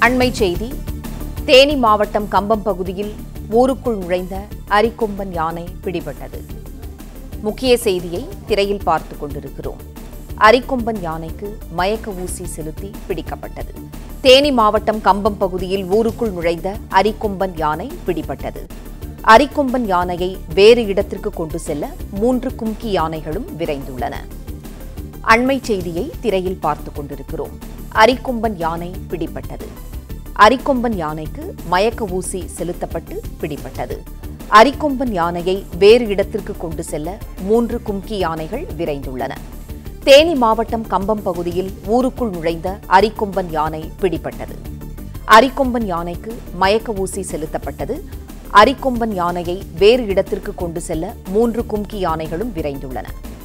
அண்மை செய்தி தேனி மாவட்டம் கம்பம் பகுதியில் ஊருக்குள் நுழைந்த அரிக்கொம்பன் யானை பிடிபட்டது முக்கிய செய்தியை திரையில் பார்த்துக் கொண்டிருக்கிறோம் அரிக்கொம்பன் யானைக்கு மயக்க ஊசி செலுத்தி பிடிக்கப்பட்டது தேனி மாவட்டம் கம்பம் பகுதியில் ஊருக்குள் நுழைந்த அரிக்கொம்பன் யானை பிடிபட்டது அரிக்கொம்பன் யானையை வேறு இடத்திற்கு கொண்டு செல்ல மூன்று கும்கி யானைகளும் விரைந்துள்ளன அண்மை செய்தியை திரையில் பார்த்துக் கொண்டிருக்கிறோம் அரிக்கொம்பன் யானை பிடிபட்டது அரிக்கொம்பன் யானைக்கு மயக்க ஊசி செலுத்தப்பட்டு பிடிபட்டது அரிக்கொம்பன் யானையை வேறு இடத்திற்கு கொண்டு செல்ல மூன்று கும்கி யானைகள் விரைந்துள்ளன தேனி மாவட்டம் கம்பம் பகுதியில் ஊருக்குள் நுழைந்த அரிக்கொம்பன் யானை பிடிபட்டது அரிக்கொம்பன் யானைக்கு மயக்க ஊசி செலுத்தப்பட்டது அரிக்கொம்பன் யானையை வேறு இடத்திற்கு கொண்டு செல்ல மூன்று கும்கி யானைகளும் விரைந்துள்ளன